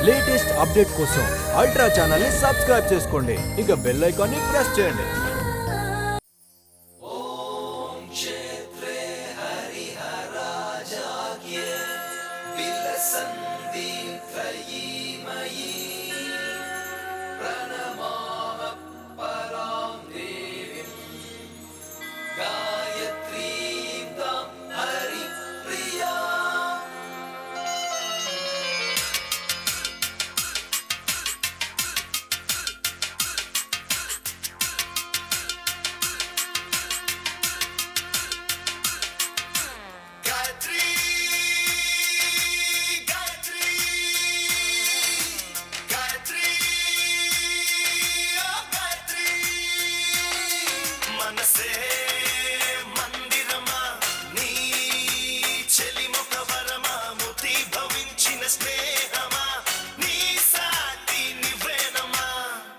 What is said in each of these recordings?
Latest update కోసం ultra channel ని subscribe చేసుకోండి ఇక బెల్ ఐకాన్ ని ప్రెస్ చేయండి గాయత్రి గాయత్రి గాయత్రి ఓ గాయత్రి మనసే మందిరమా నీ చెలిమొక వరమా ముతి భవించిన స్నేహమా నీ సాటి నివేనమా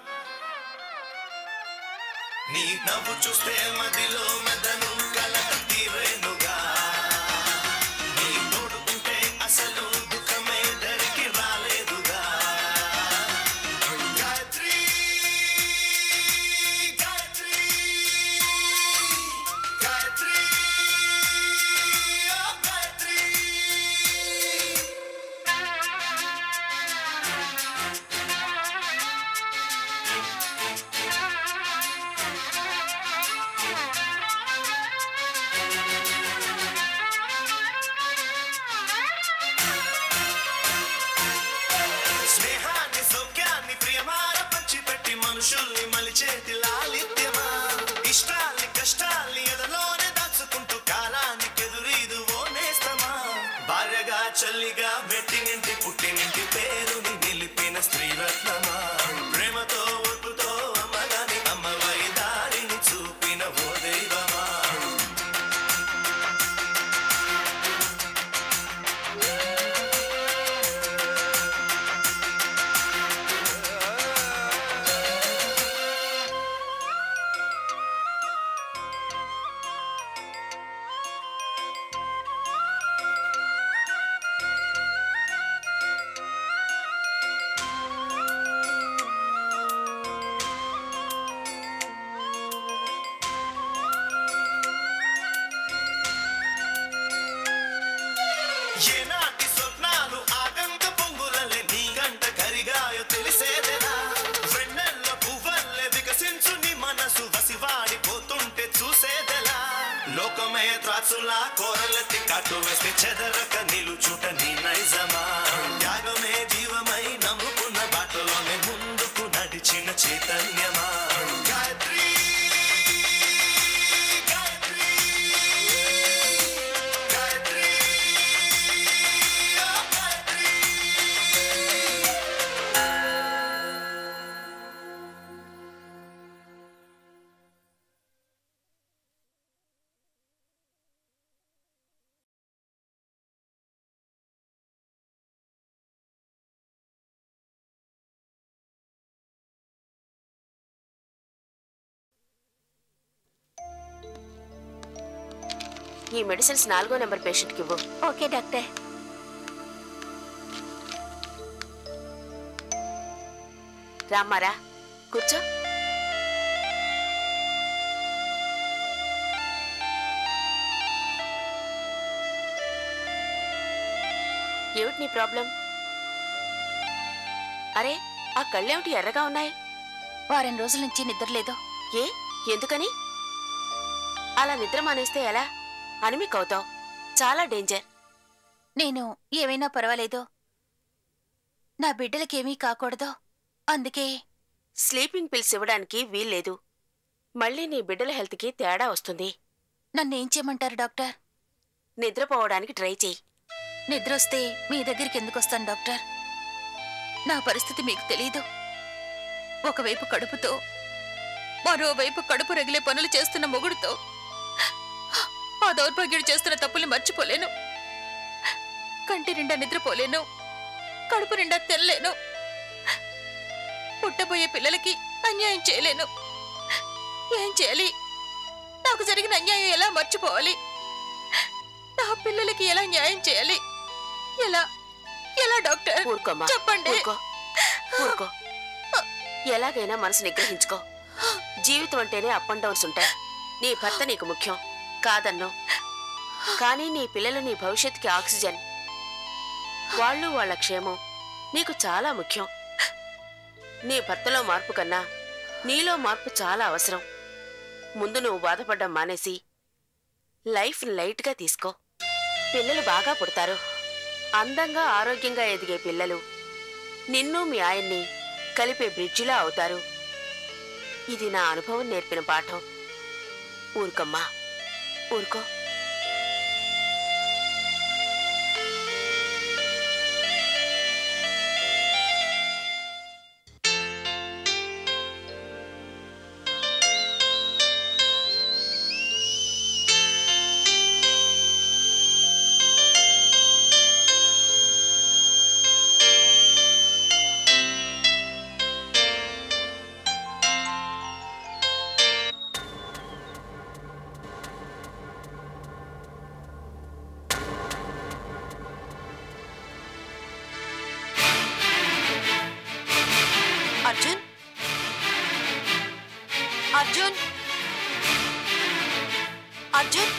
నీ నవ్వు చూస్తే మదిలో మెదను కలక తీరేనుగా నీ తోడుకుంటే అసలు దుఃఖమే దరికి రాలేదుగా గాయత్రి గాయత్రి గాయత్రి ఓ గాయత్రి స్నేహాన్ని సౌఖ్యాన్ని ప్రియమార పంచిపెట్టి మనుషుల్ని మలిచేతి లాలిత్యమా ఇష్టాల్ని కష్టాల్ని ఎదలోనే దాచుకుంటూ కాలానికి ఎదురీదు ఓ నేస్తమా భార్యగా చల్లిగా మెట్టినింటి పుట్టినింటి పేరుని నిలిపిన స్త్రీరత్నమా ప్రేమతో ఒప్పుతో అమ్మగాని అమ్మవై దారిని చూపిన ఓ దైవమా ఏనాటి స్వప్నాలు ఆగంత పొంగులలే నీ గంట కరిగాయో తెలిసేదెలా వెన్నెల్ల పువ్వల్లే వికసించు నీ మనసు వసివాడిపోతుంటే చూసేదెలా లోకమే త్రాచులా కోరలెత్తి కట్టు వేస్తే చెదరక నిలుచుట నీ నైజమా త్యాగమే జీవమై నమ్ముకున్న బాటలోనే ముందుకు నడిచిన చైతన్యమా గాయత్రి గాయత్రి గాయత్రి ఓ గాయత్రి ఈ మెడిసిన్స్ నాలుగో నెంబర్ పేషెంట్కి ఇవ్వు ఓకే డాక్టర్ రామ్మారా కూర్చో ఏమిటి నీ ప్రాబ్లం అరే ఆ కళ్ళేమిటి ఎర్రగా ఉన్నాయి వారం రోజుల నుంచి నిద్రలేదు ఏ ఎందుకని అలా నిద్ర మానేస్తే ఎలా అనిమిక్ అవుతావు చాలా డేంజర్ నేను ఏమైనా పర్వాలేదో నా బిడ్డలకేమీ కాకూడదు అందుకే స్లీపింగ్ పిల్స్ ఇవ్వడానికి వీల్లేదు మళ్ళీ నీ బిడ్డల హెల్త్కి తేడా వస్తుంది నన్నేం చేయమంటారు డాక్టర్ నిద్రపోవడానికి ట్రై చెయ్యి నిద్రొస్తే మీ దగ్గరికి ఎందుకు వస్తాను డాక్టర్ నా పరిస్థితి మీకు తెలీదు ఒకవైపు కడుపుతో మరోవైపు కడుపు రగిలే పనులు చేస్తున్న మొగుడుతో ఆ దౌర్భాగ్యుడు చేస్తున్న తప్పుల్ని మర్చిపోలేను కంటి నిండా నిద్రపోలేను కడుపు నిండా తెల్లలేను పుట్టబోయే పిల్లలకి అన్యాయం చేయలేను ఏం చేయాలి నాకు జరిగిన అన్యాయం ఎలా మర్చిపోవాలి నా పిల్లలకి ఎలా న్యాయం చేయాలి ఎలా ఎలా డాక్టర్ ఊరుకోమ్మా చెప్పండి ఊరుకో ఊరుకో ఎలాగైనా మనసు నిగ్రహించుకో జీవితం అంటేనే అప్ అండ్ డౌన్స్ ఉంటాయి నీ భర్త నీకు ముఖ్యం కాదన్నో కానీ నీ పిల్లలు నీ భవిష్యత్తుకి ఆక్సిజన్ వాళ్ళు వాళ్ళ క్షేమం నీకు చాలా ముఖ్యం నీ భర్తలో మార్పు కన్నా నీలో మార్పు చాలా అవసరం ముందు నువ్వు బాధపడ్డం మానేసి లైఫ్ లైట్గా తీసుకో పిల్లలు బాగా పుడతారు అందంగా ఆరోగ్యంగా ఎదిగే పిల్లలు నిన్ను మీ ఆయన్ని కలిపే బ్రిడ్జిలా అవుతారు ఇది నా అనుభవం నేర్పిన పాఠం ఊరుకమ్మా ఊరుకో అర్జున్ అర్జున్ అర్జున్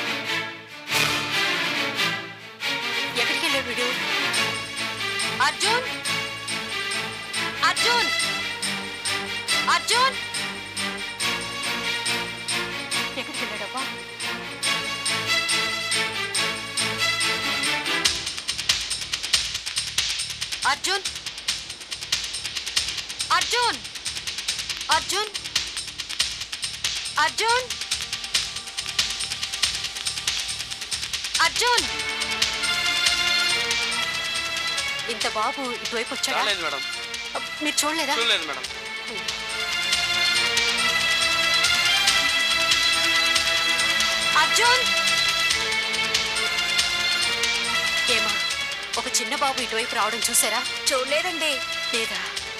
ఎక్కడికి వెళ్ళాడు వీడు అర్జున్ అర్జున్ అర్జున్ ఎక్కడికి వెళ్ళాడబ్బా అర్జున్ అర్జున్ అర్జున్ అర్జున్ అర్జున్ ఇంత బాబు ఇటువైపు వచ్చాడా రాలేదు మేడం మీరు చూడలేదా చూడలేదు మేడం అర్జున్ ఏమా ఒక చిన్న బాబు ఇటువైపు రావడం చూసారా చూడలేదండి లేదా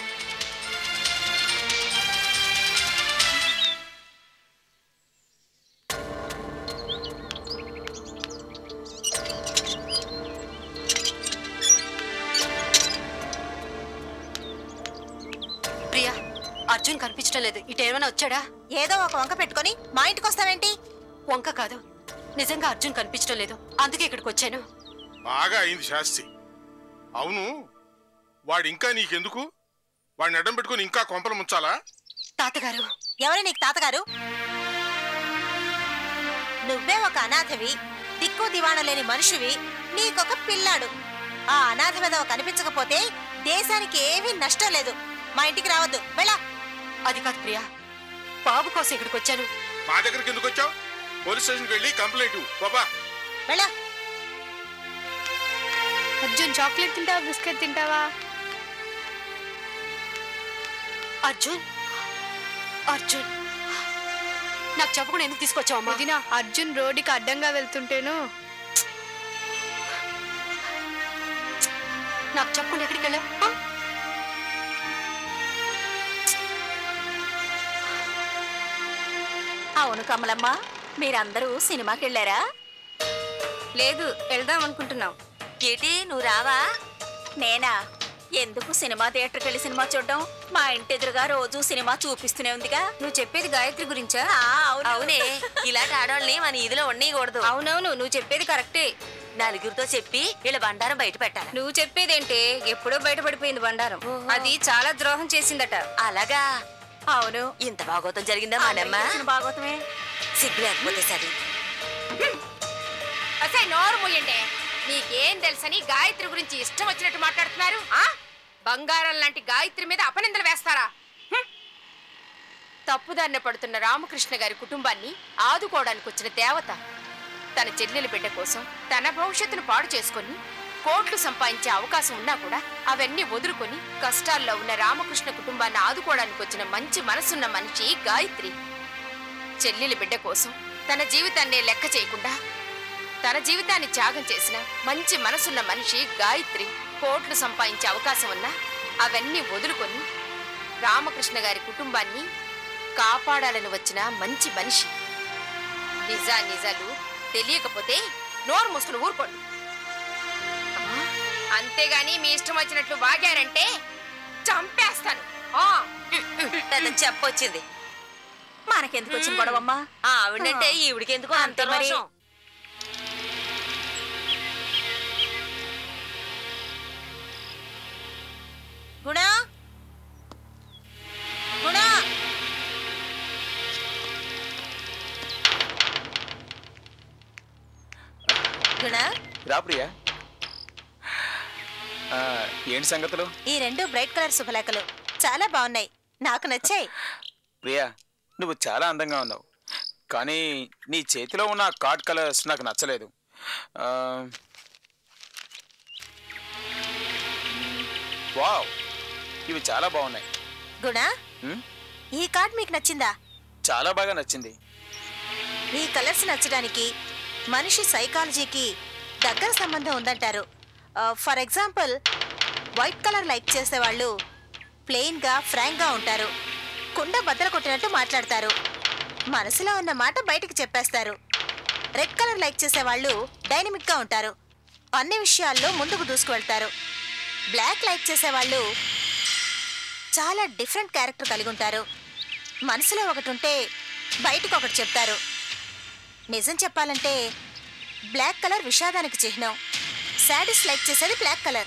ప్రియా అర్జున్ కనిపించడం లేదు ఇటు ఏమైనా వచ్చాడా ఏదో ఒక వంక పెట్టుకొని మా ఇంటికి వస్తావేంటి వంక కాదు నిజంగా అర్జున్ కనిపించడం లేదు అందుకే ఇక్కడికి వచ్చాను బాగా అయింది శాస్తి అవును వాడు ఇంకా నీకెందుకు వాడిని అడ్డం పెట్టుకుని ఇంకా కొంపలు ముంచాలా తాతగారు ఎవరు నీకు తాతగారు నువ్వే ఒక అనాథవి దిక్కు దివాణ లేని మనిషివి నీకొక పిల్లాడు ఆ అనాథ విధవ కనిపించకపోతే దేశానికి ఏమీ నష్టం లేదు మా ఇంటికి రావద్దు వెళ్ళా అది కాదు ప్రియా బాబు కోసం ఇక్కడికి వచ్చాను మా దగ్గరికి ఎందుకు వచ్చావు పోలీస్ స్టేషన్కి వెళ్ళి కంప్లైంట్ ఇవ్వు. బాబా వెళ్ళా అర్జున్ చాక్లెట్ తింటావా బిస్కెట్ తింటావా అర్జున్ అర్జున్ నాకు చెప్పకుండా ఎందుకు తీసుకొచ్చావమ్మా వదినా అర్జున్ రోడ్డుకి అడ్డంగా వెళ్తుంటేను నాకు చెప్పకుండా ఎక్కడికి వెళ్ళావు ఆ? అవును కమలమ్మ మీరందరూ సినిమాకి వెళ్ళారా లేదు వెళ్దాం అనుకుంటున్నాం ఏటి నువ్వు రావా నేనా ఎందుకు సినిమా థియేటర్కి వెళ్ళి సినిమా చూడడం మా ఇంటి ఎదురుగా రోజు సినిమా చూపిస్తూనే ఉందిగా నువ్వు చెప్పేది గాయత్రి గురించా ఆ, అవును. అవునే ఇలాంటి ఆడవాళ్ళని మన ఇదిలో ఉండకూడదు అవునవును నువ్వు చెప్పేది కరెక్టే నలుగురితో చెప్పి వీళ్ళ బండారం బయట పెట్టాలి నువ్వు చెప్పేదేంటే ఎప్పుడో బయటపడిపోయింది బండారం అది చాలా ద్రోహం చేసిందట అలాగా అవును ఇంత భాగవతం జరిగిందా మానమ్మ అందరికీ భాగవతమే సిగ్గు లేకపోతే సరే అసలు నోరు మూయండి మీకేం తెలుసని గాయత్రి గురించి ఇష్టం వచ్చినట్టు మాట్లాడుతున్నారు ఆ బంగారం లాంటి గాయత్రి మీద అపనిందలు వేస్తారా హ్మ్. తప్పుదారిన పడుతున్న రామకృష్ణ గారి కుటుంబాన్ని ఆదుకోవడానికి వచ్చిన దేవత తన చెల్లెలి బిడ్డ కోసం తన భవిష్యత్తును పాడు చేసుకొని కోట్లు సంపాదించే అవకాశం ఉన్నా కూడా అవన్నీ వదులుకొని కష్టాల్లో ఉన్న రామకృష్ణ కుటుంబాన్ని ఆదుకోవడానికి వచ్చిన మంచి మనసున్న మనిషి గాయత్రి చెల్లెలి బిడ్డ కోసం తన జీవితాన్ని లెక్క చేయకుండా తన జీవితాన్ని త్యాగం చేసిన మంచి మనసున్న మనిషి గాయత్రి కోట్లు సంపాదించే అవకాశం ఉన్నా అవన్నీ వదులుకొని రామకృష్ణ గారి కుటుంబాన్ని కాపాడాలని వచ్చిన మంచి మనిషి నిజా నిజాలు తెలియకపోతే నోరు మూసుకుని ఊరుకోండి ఆ, అంతేగాని మీ ఇష్టం వచ్చినట్లు వాగారంటే చంపేస్తాను ఆ పెద్ద చెప్పొచ్చింది మనకెందుకు వచ్చిన గొడవమ్మా ఆవిడంటే ఈవిడికి ఎందుకు అంత మరి. రోషం గుణా గుణా గుణా రా ప్రియా ఆ, ఏంటి సంగతులు ఈ రెండు బ్రైట్ కలర్ శుభలేఖలు చాలా బాగున్నాయి నాకు నచ్చాయి ప్రియా నువ్వు చాలా అందంగా ఉన్నావు కానీ నీ చేతిలో ఉన్న ఆ కార్డ్ కలర్స్ నాకు నచ్చలేదు ఆ, వావ్ ఇవి చాలా బాగున్నాయి గుణా ఉమ్, ఈ కార్డ్ మీకు నచ్చిందా చాలా బాగా నచ్చింది ఈ కలర్స్ నచ్చడానికి మనిషి సైకాలజీకి దగ్గర సంబంధం ఉందంటారు for example white colour like చేసేవాళ్ళు ప్లెయిన్గా ఫ్రాంక్గా ఉంటారు కుండ బద్దలు కొట్టినట్టు మాట్లాడతారు మనసులో ఉన్న మాట బయటికి చెప్పేస్తారు రెడ్ కలర్ లైక్ చేసేవాళ్ళు డైనమిక్గా ఉంటారు అన్ని విషయాల్లో ముందుకు దూసుకువెళ్తారు బ్లాక్ లైక్ చేసేవాళ్ళు చాలా డిఫరెంట్ క్యారెక్టర్ కలిగి ఉంటారు మనసులో ఒకటి ఉంటే బయటకు ఒకటి చెప్తారు నిజం చెప్పాలంటే బ్లాక్ కలర్ విషాదానికి చిహ్నం శాడీస్ లైక్ చేసేది బ్లాక్ కలర్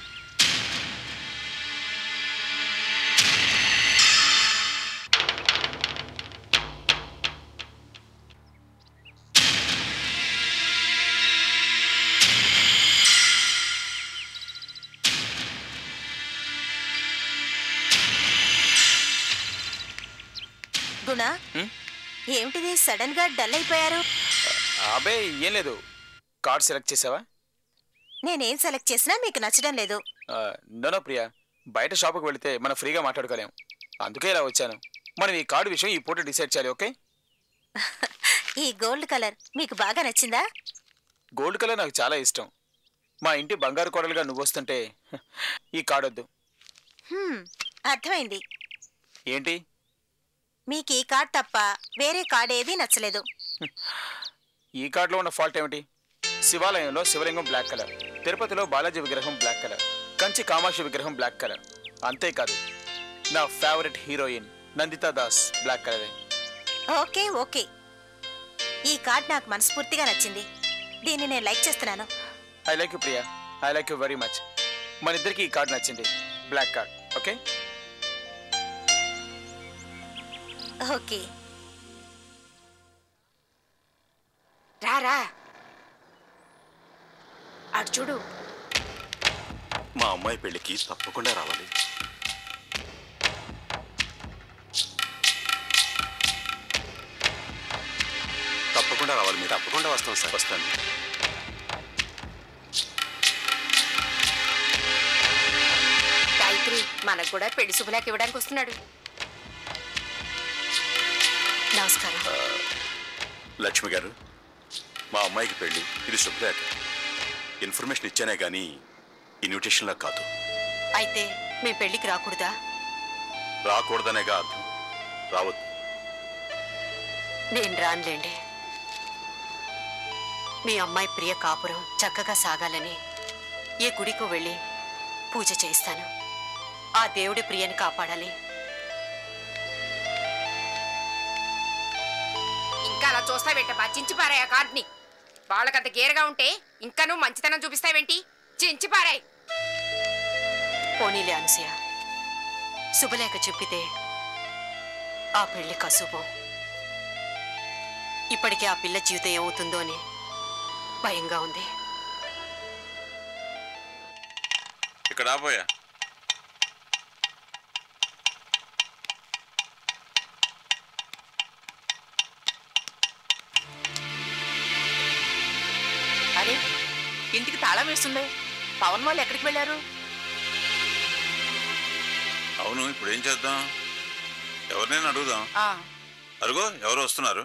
గుణ హ్మ్? ఏమిటిది సడన్ గా డల్ అయిపోయారు అబే ఏం లేదు కార్డ్ సెలెక్ట్ చేసావా నేనేం సెలెక్ట్ చేసినా మీకు నచ్చడం లేదు నో ప్రియా బయట షాపుకి వెళితే మనం ఫ్రీగా మాట్లాడుకోలేం అందుకే ఇలా వచ్చాను మనం ఈ కార్డు విషయం ఈ పూట డిసైడ్ చేయాలి ఓకే ఈ గోల్డ్ కలర్ మీకు బాగా నచ్చిందా గోల్డ్ కలర్ నాకు చాలా ఇష్టం మా ఇంటి బంగారు కోడలుగా నువ్వు వస్తుంటే ఈ కార్డు వద్దు హ్మ్, అర్థమైంది ఏంటి మీకు ఈ కార్డ్ తప్ప వేరే కార్డ్ ఏదీ నచ్చలేదు ఈ కార్డులో ఉన్న ఫాల్ట్ ఏమిటి శివాలయంలో శివలింగం బ్లాక్ కలర్ తిరుపతిలో బాలాజీ విగ్రహం బ్లాక్ కలర్ కంచి కామాక్షి విగ్రహం బ్లాక్ కలర్ అంతేకాదు నా favourite heroine Nandita Das black కలరే ఓకే ఓకే ఈ కార్డ్ నాకు మనస్ఫూర్తిగా నచ్చింది దీన్ని నేను లైక్ చేస్తున్నాను I like you Priya I like you very much మన ఇద్దరికి ఈ కార్డ్ నచ్చింది బ్లాక్ కార్డ్ ఓకే ఓకే రారా అటు చూడు మా అమ్మాయి పెళ్లికి తప్పకుండా రావాలి తప్పకుండా రావాలి మీరు తప్పకుండా వస్తాం సార్ వస్తాను గాయత్రి మనకు కూడా పెళ్లి శుభలేఖ ఇవ్వడానికి వస్తున్నాడు నమస్కారం లక్ష్మి గారు మా అమ్మాయికి పెళ్లి ఇది శుభలేఖ ఇన్ఫర్మేషన్ ఇచ్చానే కానీ ఇన్విటేషన్లా కాదు అయితే మీ పెళ్లికి రాకూడదా రాకూడదనేగా అర్థం రావద్దు నేను రానులేండి మీ అమ్మాయి ప్రియ కాపురం చక్కగా సాగాలని ఏ గుడికో వెళ్ళి పూజ చేయిస్తాను ఆ దేవుడి ప్రియని కాపాడాలి ఇంకా అలా చూస్తావేంటమ్మా చించి పారాయి ఆ కార్డ్ని వాళ్ళకంత గేరగా ఉంటే ఇంకా నువ్వు మంచితనం చూపిస్తావేంటి చించి పారాయి పోనీలే అనసూయ శుభలేఖ చెప్పితే ఆ పెళ్లి కసుపు ఇప్పటికే ఆ పిల్ల జీవితం ఏమవుతుందో అని భయంగా ఉంది ఇక్కడ ఆపోయా అరే ఇంటికి తాళం వేస్తుండే పవన్ వాళ్ళు ఎక్కడికి వెళ్ళారు అవును ఇప్పుడు ఏం చేద్దాం ఎవరినైనా అడుగుదాం ఆ, అరుగో ఎవరు వస్తున్నారు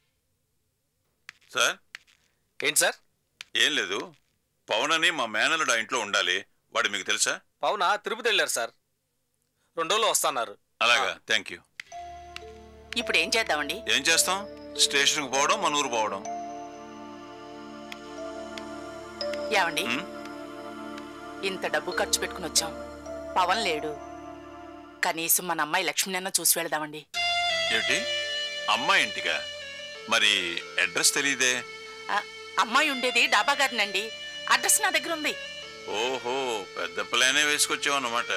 సార్ ఏంటి సార్ ఏం లేదు పవన్ అని మా మేనలుడు ఆ ఇంట్లో ఉండాలి వాడు మీకు తెలుసా పవనా తిరుపతి వెళ్ళారు సార్ రెండు రోజులు వస్తున్నారు అలాగా థ్యాంక్ యూ ఇప్పుడు ఏం చేద్దామండి ఏం చేస్తాం స్టేషన్కి పోవడం మన ఊరు పోవడం ఏమండి ఉమ్, ఇంత డబ్బు ఖర్చు పెట్టుకుని వచ్చాం పవన్ లేడు కనీసం మన అమ్మాయి లక్ష్మినన్నా చూసి వెళదామండి ఏమిటి అమ్మాయి ఇంటిగా మరి అడ్రస్ తెలియదే ఆ, అమ్మాయి ఉండేది డాబా గారినండి అడ్రస్ నా దగ్గర ఉంది ఓహో పెద్ద ప్లానే వేసుకొచ్చావు అన్నమాట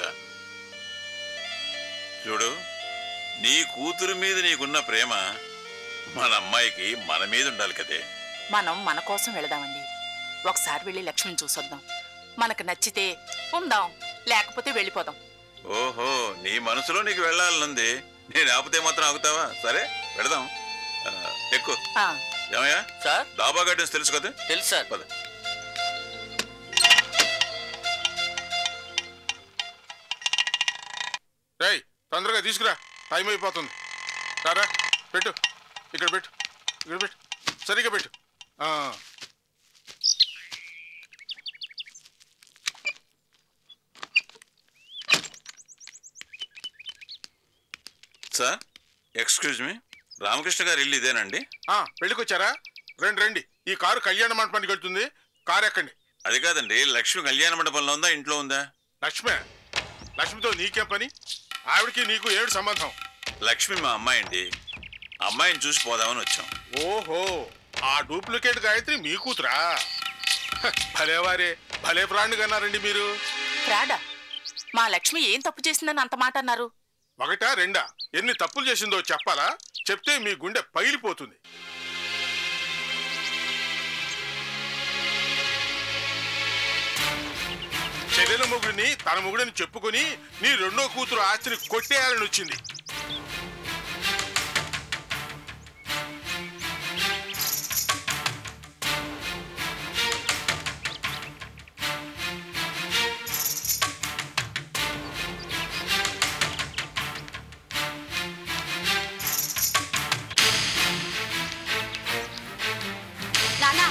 చూడు నీ కూతురు మీద నీకున్న ప్రేమ మన అమ్మాయికి మన మీద ఉండాలి కదే మనం మన కోసం వెళదామండి ఒకసారి వెళ్ళి లక్ష్మిని చూసొద్దాం మనకు నచ్చితే ఉందాం లేకపోతే వెళ్ళిపోదాం ఓహో నీ మనసులో నీకు వెళ్ళాలనుంది నేను ఆపితే మాత్రం ఆగుతావా సరే వెళదాం ఆ, ఎక్కువ ఆ, ఏమయ్యా సార్ డాబా గార్డెన్స్ తెలుసు కదా తెలుసు సార్ పద రేయ్ తొందరగా తీసుకురా టైం అయిపోతుంది రారా పెట్టు ఇక్కడ పెట్టు ఇక్కడ పెట్టు సరిగ్గా పెట్టు ఆ. సార్ ఎక్స్క్యూజ్ మీ రామకృష్ణ గారు ఇల్లు ఇదేనండి ఆ, పెళ్ళికొచ్చారా రండి రండి ఈ కారు కళ్యాణ మండపానికి వెళ్తుంది కారు ఎక్కండి అది కాదండి లక్ష్మి కళ్యాణ మండపంలో ఉందా ఇంట్లో ఉందా లక్ష్మే లక్ష్మితో నీకేం పని ఆవిడకి నీకు ఏడు సంబంధం లక్ష్మి మా అమ్మాయి అండి అమ్మాయిని చూసి పోదామని వచ్చాం ఓహో ఆ డూప్లికేట్ గాయత్రి మీ కూతురా హ, భలేవారే భలే ప్రాణి కన్నారండి మీరు రాడా మా లక్ష్మి ఏం తప్పు చేసిందని అంత మాట అన్నారు ఒకటా రెండా ఎన్ని తప్పులు చేసిందో చెప్పాలా చెప్తే మీ గుండె పగిలిపోతుంది చెల్లెల మొగుడిని తన మొగుడిని చెప్పుకొని నీ రెండో కూతురు ఆస్తిని కొట్టేయాలని వచ్చింది నానా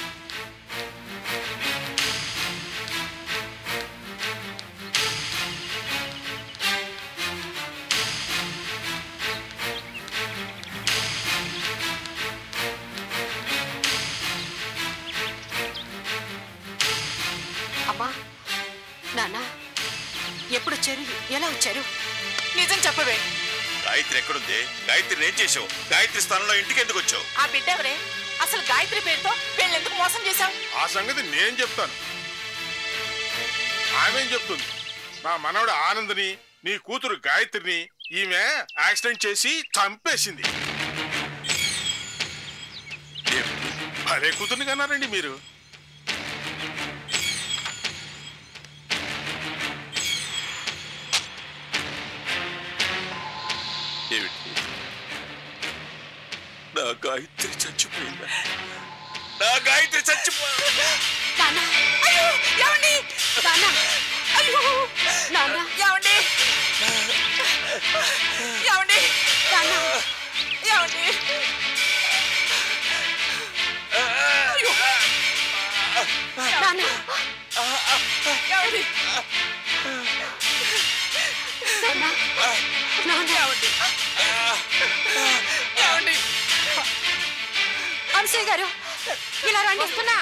అమ్మా నాన్న ఎప్పుడు వచ్చారు ఎలా వచ్చారు నిజం చెప్పవే గాయత్రి ఎక్కడుంది గాయత్రి ఏం చేసావు గాయత్రి స్థానంలో ఇంటికి ఎందుకు వచ్చావు ఆ బిడ్డ ఎవరే అసలు గాయత్రి పేరుతో పెళ్ళెందుకు మోసం చేశావు ఆ సంగతి నేను చెప్తాను ఆమెం చెప్తుంది నా మనవడు ఆనంద్ని నీ కూతురు గాయత్రిని ఈమె యాక్సిడెంట్ చేసి చంపేసింది ఏం, భలే కూతుర్ని కన్నారండి మీరు ఏమిటి నా గాయత్రి చచ్చిపోయిందా నా గాయత్రి చచ్చిపోయిందా నానా అయ్యో ఏమండి నానా అయ్యో నాన్న. ఏమండి ఏమండి నానా ఏమండి అయ్యో నానా ఏమండి నానా నానా ఏమండి ఏమండి అనసూయ గారు ఇలా రండి వస్తున్నా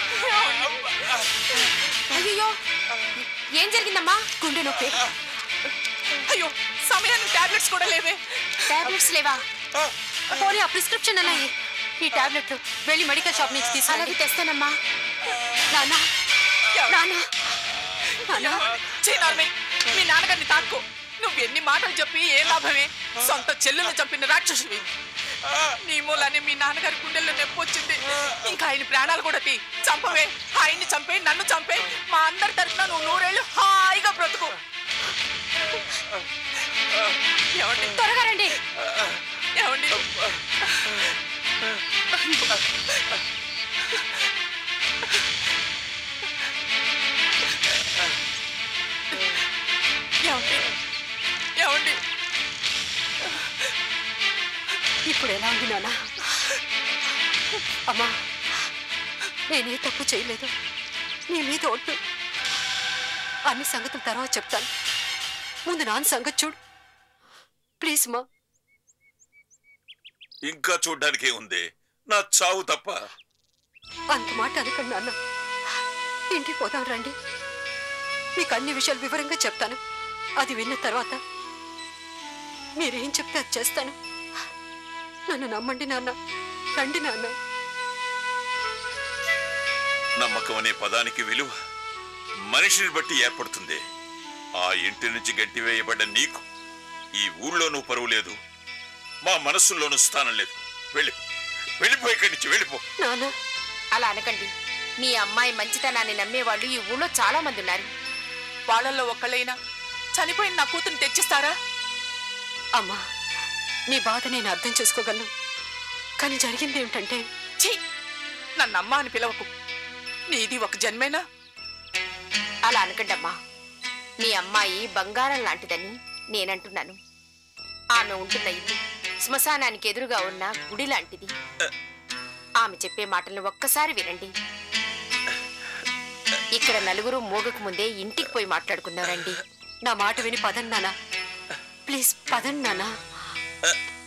అయ్యో ఏం జరిగిందమ్మా గుండె నొప్పి అయ్యో సమయానికి టాబ్లెట్స్ కూడా లేవే టాబ్లెట్స్ లేవా పోనీ ఆ ప్రిస్క్రిప్షన్ అలా ఇయ్యి. ఈ టాబ్లెట్లు వెళ్ళి మెడికల్ షాప్ నుంచి తీసి అలాగే తెస్తానమ్మా నానా నానా నానా చీనార్మి మీ నాన్నగారిని తాక్కు నువ్వు ఎన్ని మాటలు చెప్పి ఏ లాభమే సొంత చెల్లెలు చంపిన రాక్షసువి నీ మూలానే మీ నాన్నగారి గుండెల్లో నొప్పి వచ్చింది ఇంకా ఆయన ప్రాణాలు కూడా తీ చంపవే ఆయన్ని చంపే నన్ను చంపే మా అందరి తరఫున నువ్వు నూరేళ్ళు హాయిగా బ్రతుకు ఏమండి త్వరగా రండి ఏమండి ఏమండి ఏమండి ఇప్పుడు ఎలా ఉంది నాన్న అమ్మా నేనే తప్పు చేయలేదు నీ మీద ఒట్టు అన్ని సంగతుల తర్వాత చెప్తాను ముందు నాన్న సంగతి చూడు ప్లీజ్ మా ఇంకా చూడ్డానికి ఉంది నా చావు తప్ప అంత మాట అనకండి నాన్న ఇంటికి పోదాం రండి మీకు అన్ని విషయాలు వివరంగా చెప్తాను అది విన్న తర్వాత మీరేం చెప్తే అది చేస్తాను నన్ను నమ్మండి నాన్న రండి నాన్న నమ్మకం అనే పదానికి విలువ మనిషిని బట్టి ఏర్పడుతుంది ఆ ఇంటి నుంచి గంటివేయబడ్డ నీకు ఈ ఊళ్ళోనూ పరువు లేదు మా మనస్సుల్లోనూ స్థానం లేదు వెళ్ళి వెళ్ళిపో ఇక్కడి నుంచి వెళ్ళిపో నాన్న అలా అనకండి మీ అమ్మాయి మంచితనాన్ని నమ్మేవాళ్ళు ఈ ఊళ్ళో చాలా మంది ఉన్నారు వాళ్ళల్లో ఒక్కళ్ళైనా చనిపోయిన నా కూతురు తెచ్చిస్తారా అమ్మా నీ బాధ నేను అర్థం చేసుకోగలను కానీ జరిగింది ఏమిటంటే ఛీ నన్ను అమ్మ అని పిలవకు నీది ఒక జన్మేనా అలా అనకండి అమ్మా మీ అమ్మాయి బంగారం లాంటిదని నేనంటున్నాను ఆమె ఉంటున్న ఇల్లు శ్మశానానికి ఎదురుగా ఉన్న గుడి లాంటిది ఆమె చెప్పే మాటలను ఒక్కసారి వినండి ఇక్కడ నలుగురు మోగకు ముందే ఇంటికి పోయి మాట్లాడుకున్నారండి నా మాట విని పదండి నాన్న ప్లీజ్ పదండి నాన్న